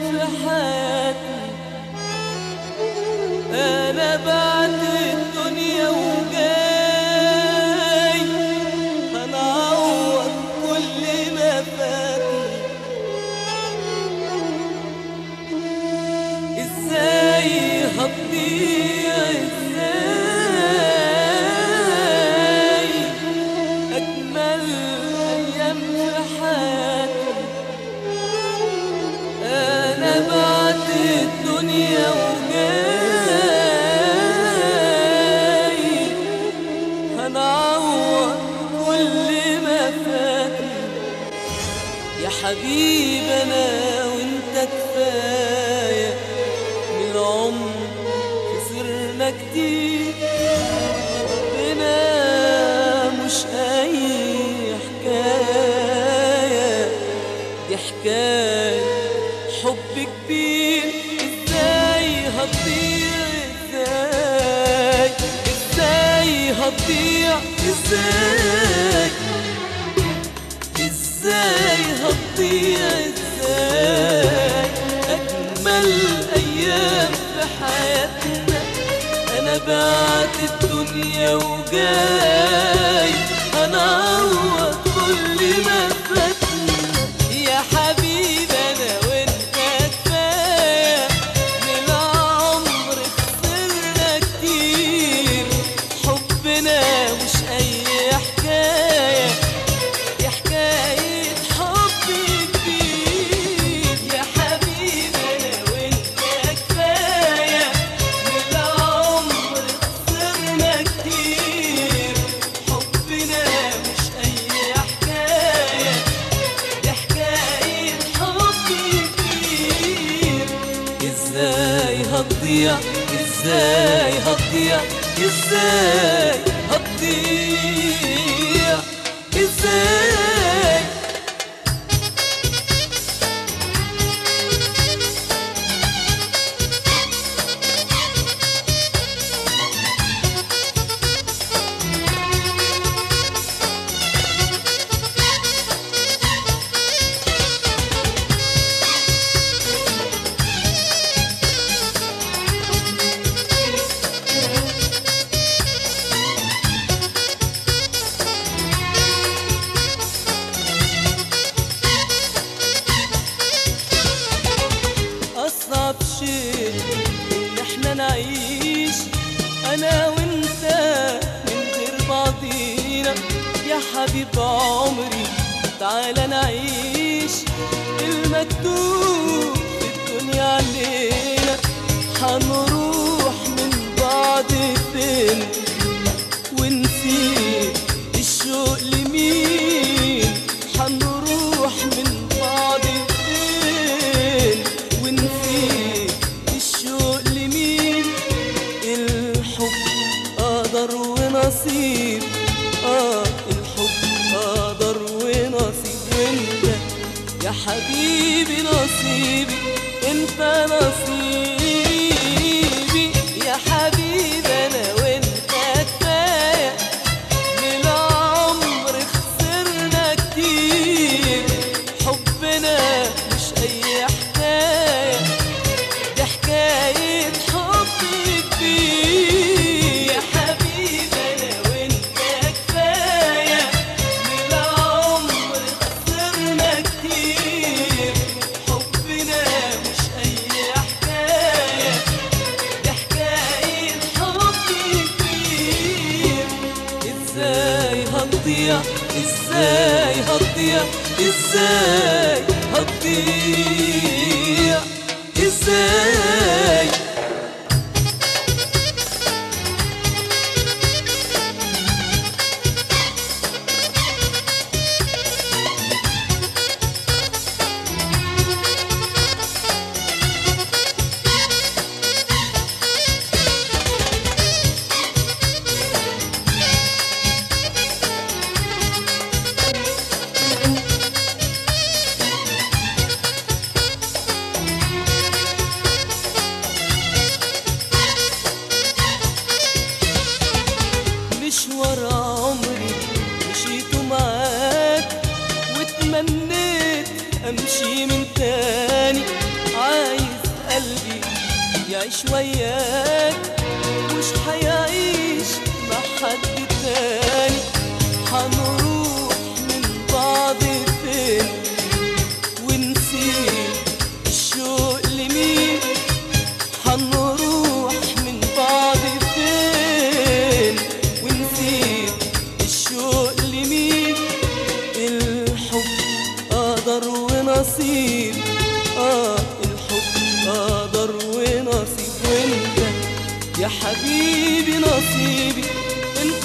في حياتي انا بعد الدنيا وجاي هنعوض كل ما فاتني ازاي هتضيع ازاي اجمل ايام في حياتي انا بعد الدنيا وجاي هنعوض كل ما فاتني يا حبيب انا وانت كفايه من العمر خسرنا كتير ربنا مش اي حكايه دي حكايه حب كبير ازاي هتضيع ازاي ازاي هتضيع ازاي ازاي هتضيع ازاي اجمل ايام في حياتنا انا بعت الدنيا وجاي هنعوض كل ما فاتنا يا حبيبي انا وانت كفايه من العمر خسرنا كتير حبنا مش اي حكايه دي حكاية حب كبير يا حبيبي أنا وأنت كفاية من العمر خسرنا كتير حبنا مش أي حكاية دي حكاية حب كبير إزاي هتضيع إزاي هتضيع إزاي هتضيع إزاي أصعب شيء إن إحنا نعيش أنا وأنت من غير بعضينا يا حبيب عمري تعالى نعيش المكتوب في الدنيا علينا هنروح من بعض فين ونسيب الشوق لمين هنروح من بعض فين ونسيب الشوق لمين الحب قدر ونصيب اه الحب قدر ونصيب وانت يا حبيبي نصيبي انت نصيبي يا حبيبي انا وانت كفايه من العمر خسرنا كتير حبنا مش اي حكايه دي حكايه حب كبير يا حبيبي انا وانت كفايه من العمر خسرنا كتير حبنا مش اي حكايه دي حكايه حب كبير ازاي هتضيع ازاي هتضيع ازاي هتضيع ازاي يعيش وياك مش حيعيش مع حد تاني هنروح من بعض فين ونسيب الشوق لمين هنروح من بعض فين ونسيب الشوق لمين الحب قدر ونصيب اه الحب قدر ونصيب وانت يا حبيبي نصيبي انت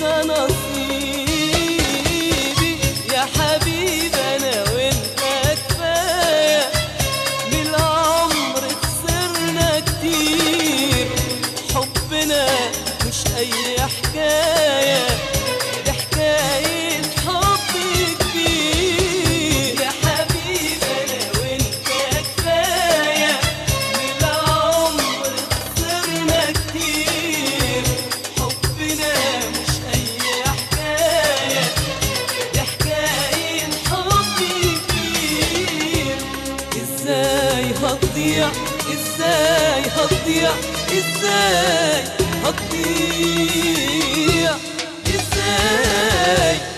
نصيبي يا حبيبي انا وانت كفايه من العمر خسرنا كتير حبنا مش اي حكايه دي حكايه حب كبير يا حبيبي انا وانت كفايه من العمر خسرنا كتير حبنا مش اي حكايه دي حكايه حب كبير ازاي هتضيع ازاي هتضيع ازاي هتضيع ازاي